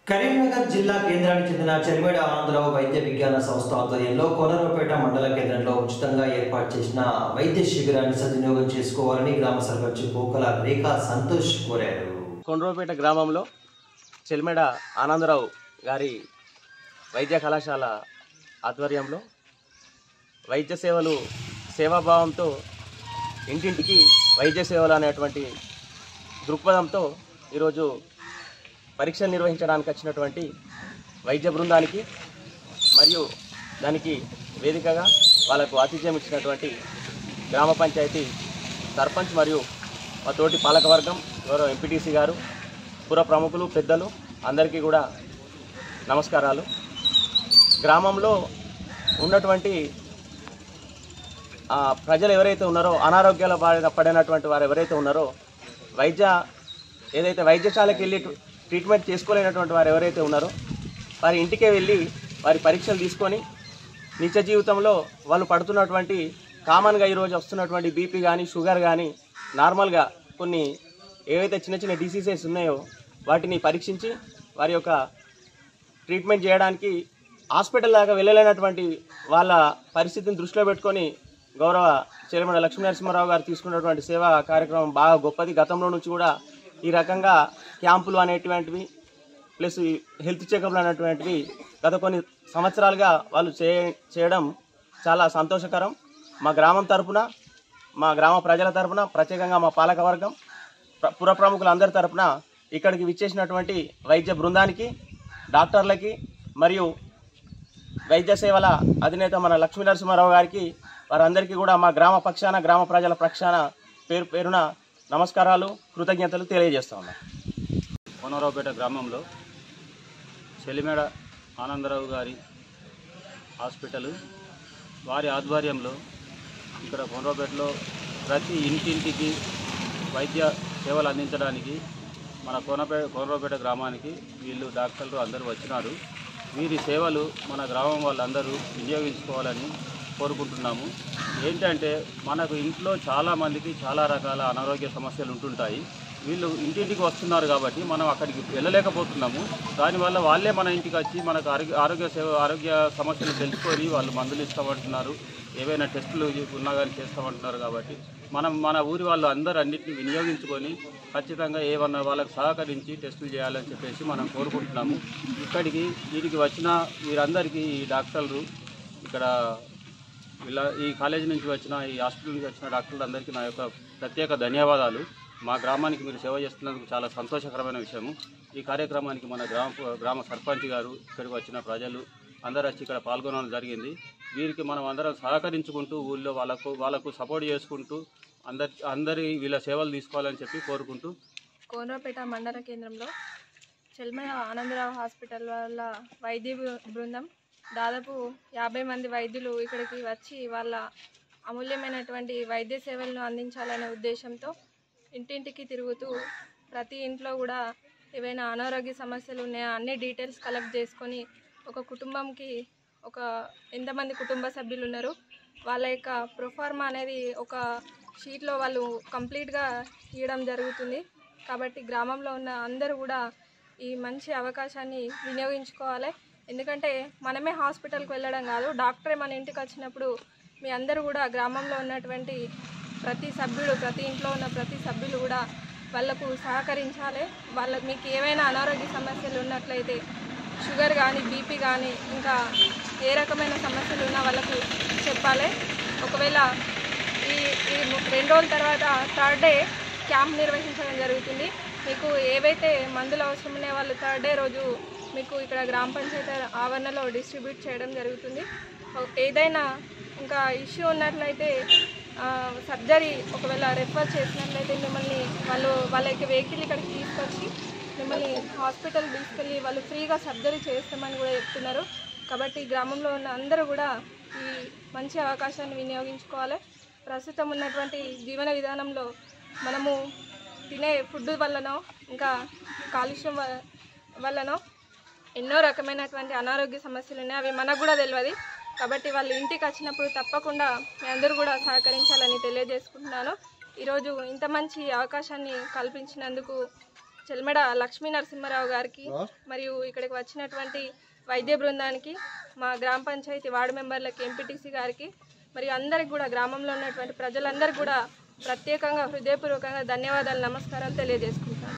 కరీంనగర్ జిల్లా కేంద్రానికి చెందిన చెరిమేడ ఆనందరావు వైద్య విజ్ఞాన సంస్థ ఆధ్వర్యంలో కోనరావుపేట మండల కేంద్రంలో ఉచితంగా ఏర్పాటు చేసిన వైద్య శిబిరాన్ని సద్వినియోగం చేసుకోవాలని గ్రామ సర్పంచ్ పోకల రేఖా సంతోష్ కోరారు కొండ్రోపేట గ్రామంలో చెల్మెడ ఆనందరావు గారి వైద్య కళాశాల ఆధ్వర్యంలో వైద్య సేవలు సేవాభావంతో ఇంటింటికి వైద్య సేవలు అనేటువంటి దృక్పథంతో ఈరోజు పరీక్షలు నిర్వహించడానికి వచ్చినటువంటి వైద్య బృందానికి మరియు దానికి వేదికగా వాళ్ళకు ఆతిథ్యం ఇచ్చినటువంటి గ్రామ పంచాయతీ సర్పంచ్ మరియు మా తోటి పాలకవర్గం గౌరవ ఎంపీటీసీ గారు పుర ప్రముఖులు పెద్దలు అందరికీ కూడా నమస్కారాలు గ్రామంలో ఉన్నటువంటి ఆ, ప్రజలు ఎవరైతే ఉన్నారో అనారోగ్యాల బారిన పడినటువంటి వారు ఎవరైతే ఉన్నారో వైద్య ఏదైతే వైద్యశాలకు వెళ్ళి ట్రీట్మెంట్ చేసుకోలేనటువంటి వారు ఎవరైతే ఉన్నారో వారి ఇంటికే వెళ్ళి వారి పరీక్షలు తీసుకొని నిత్య జీవితంలో వాళ్ళు పడుతున్నటువంటి కామన్గా ఈరోజు వస్తున్నటువంటి బీపీ కానీ షుగర్ కానీ నార్మల్గా కొన్ని ఏవైతే చిన్న చిన్న డిసీజెస్ ఉన్నాయో వాటిని పరీక్షించి వారి యొక్క ట్రీట్మెంట్ చేయడానికి హాస్పిటల్ దాకా వెళ్ళలేనటువంటి వాళ్ళ పరిస్థితిని దృష్టిలో పెట్టుకొని గౌరవ చైర్మన్ లక్ష్మీ నరసింహారావు గారు తీసుకున్నటువంటి సేవా కార్యక్రమం బాగా గొప్పది గతంలో నుంచి కూడా ఈ రకంగా క్యాంపులు అనేటువంటివి ప్లస్ ఈ హెల్త్ చెకప్లు అనేటువంటివి గత కొన్ని సంవత్సరాలుగా వాళ్ళు చే చేయడం చాలా సంతోషకరం మా గ్రామం తరపున మా గ్రామ ప్రజల తరపున ప్రత్యేకంగా మా పాలకవర్గం ప్ర- పుర ప్రముఖులందరి తరపున ఇక్కడికి విచ్చేసినటువంటి వైద్య బృందానికి డాక్టర్లకి మరియు వైద్య సేవల అధినేత మన లక్ష్మీ నరసింహారావు గారికి వారందరికీ కూడా మా గ్రామ పక్షాన గ్రామ ప్రజల పక్షాన పేరు పేరున నమస్కారాలు కృతజ్ఞతలు తెలియజేస్తా ఉన్నాం కోనరావుపేట గ్రామంలో చెలిమేడ ఆనందరావు గారి హాస్పిటల్ వారి ఆధ్వర్యంలో ఇక్కడ కోనరావుపేటలో ప్రతి ఇంటింటికి వైద్య సేవలు అందించడానికి మన కోనపే కోనరావుపేట గ్రామానికి వీళ్ళు డాక్టర్లు అందరూ వచ్చినారు వీరి సేవలు మన గ్రామం వాళ్ళందరూ వినియోగించుకోవాలని కోరుకుంటున్నాము ఏంటంటే మనకు ఇంట్లో చాలా మందికి చాలా రకాల అనారోగ్య సమస్యలు ఉంటుంటాయి వీళ్ళు ఇంటింటికి వస్తున్నారు కాబట్టి మనం అక్కడికి వెళ్ళలేకపోతున్నాము దానివల్ల వాళ్ళే మన ఇంటికి వచ్చి మనకు ఆరోగ్య ఆరోగ్య సేవ ఆరోగ్య సమస్యలు తెలుసుకొని వాళ్ళు మందులు ఇస్తామంటున్నారు ఏవైనా టెస్టులు ఉన్నా కానీ చేస్తామంటున్నారు కాబట్టి మనం మన ఊరి వాళ్ళు అందరూ అన్నింటినీ వినియోగించుకొని ఖచ్చితంగా ఏమన్నా వాళ్ళకి సహకరించి టెస్టులు చేయాలని చెప్పేసి మనం కోరుకుంటున్నాము ఇక్కడికి వీటికి వచ్చిన వీరందరికీ ఈ డాక్టర్లు ఇక్కడ వీళ్ళ ఈ కాలేజీ నుంచి వచ్చిన ఈ హాస్పిటల్ నుంచి వచ్చిన డాక్టర్లందరికీ నా యొక్క ప్రత్యేక ధన్యవాదాలు మా గ్రామానికి మీరు సేవ చేస్తున్నందుకు చాలా సంతోషకరమైన విషయము ఈ కార్యక్రమానికి మన గ్రామ గ్రామ సర్పంచ్ గారు ఇక్కడికి వచ్చిన ప్రజలు అందరూ వచ్చి ఇక్కడ పాల్గొనడం జరిగింది వీరికి మనం అందరం సహకరించుకుంటూ ఊళ్ళో వాళ్ళకు వాళ్ళకు సపోర్ట్ చేసుకుంటూ అందరి అందరి వీళ్ళ సేవలు తీసుకోవాలని చెప్పి కోరుకుంటూ కోనరాపేట మండల కేంద్రంలో చెల్మడ ఆనందరావు హాస్పిటల్ వాళ్ళ వైద్య బృ- బృందం దాదాపు యాభై మంది వైద్యులు ఇక్కడికి వచ్చి వాళ్ళ అమూల్యమైనటువంటి వైద్య సేవలను అందించాలనే ఉద్దేశంతో ఇంటింటికి తిరుగుతూ ప్రతి ఇంట్లో కూడా ఏవైనా అనారోగ్య సమస్యలు ఉన్నాయా అన్ని డీటెయిల్స్ కలెక్ట్ చేసుకొని ఒక కుటుంబంకి ఒక ఎంతమంది కుటుంబ సభ్యులు ఉన్నారు వాళ్ళ యొక్క ప్రొఫార్మా అనేది ఒక షీట్లో వాళ్ళు కంప్లీట్గా ఇవ్వడం జరుగుతుంది కాబట్టి గ్రామంలో ఉన్న అందరూ కూడా ఈ మంచి అవకాశాన్ని వినియోగించుకోవాలి ఎందుకంటే మనమే హాస్పిటల్కి వెళ్ళడం కాదు డాక్టరే మన ఇంటికి వచ్చినప్పుడు మీ అందరూ కూడా గ్రామంలో ఉన్నటువంటి ప్రతి సభ్యుడు ప్రతి ఇంట్లో ఉన్న ప్రతి సభ్యులు కూడా వాళ్ళకు సహకరించాలి వాళ్ళ మీకు ఏవైనా అనారోగ్య సమస్యలు ఉన్నట్లయితే షుగర్ కానీ బీపీ కానీ ఇంకా ఏ రకమైన సమస్యలు ఉన్నా వాళ్ళకు చెప్పాలి ఒకవేళ ఈ ఈ ము- రెండు రోజుల తర్వాత థర్డ్ డే క్యాంప్ నిర్వహించడం జరుగుతుంది మీకు ఏవైతే మందులు అవసరం ఉన్నాయో వాళ్ళు థర్డ్ డే రోజు మీకు ఇక్కడ గ్రామ పంచాయతీ ఆవరణలో డిస్ట్రిబ్యూట్ చేయడం జరుగుతుంది ఓ- ఏదైనా ఇంకా ఇష్యూ ఉన్నట్లయితే సర్జరీ ఒకవేళ రెఫర్ చేసినట్లయితే మిమ్మల్ని వాళ్ళు వాళ్ళ యొక్క వెహికల్ ఇక్కడికి తీసుకొచ్చి మిమ్మల్ని హాస్పిటల్ తీసుకెళ్ళి వాళ్ళు ఫ్రీగా సర్జరీ చేస్తామని కూడా చెప్తున్నారు కాబట్టి గ్రామంలో ఉన్న అందరూ కూడా ఈ మంచి అవకాశాన్ని వినియోగించుకోవాలి ప్రస్తుతం ఉన్నటువంటి జీవన విధానంలో మనము తినే ఫుడ్ వల్లనో ఇంకా కాలుష్యం వ- వల్లనో ఎన్నో రకమైనటువంటి అనారోగ్య సమస్యలు ఉన్నాయి అవి మనకు కూడా తెలియదు కాబట్టి వాళ్ళు ఇంటికి వచ్చినప్పుడు తప్పకుండా మీ అందరూ కూడా సహకరించాలని తెలియజేసుకుంటున్నాను ఈరోజు ఇంత మంచి అవకాశాన్ని కల్పించినందుకు చెల్మెడ లక్ష్మీ నరసింహారావు గారికి మరియు ఇక్కడికి వచ్చినటువంటి వైద్య బృందానికి మా గ్రామ పంచాయతీ వార్డు మెంబర్లకి ఎంపీటీసీ గారికి మరియు అందరికి కూడా గ్రామంలో ఉన్నటువంటి ప్రజలందరికీ కూడా ప్రత్యేకంగా హృదయపూర్వకంగా ధన్యవాదాలు నమస్కారాలు తెలియజేసుకుంటాను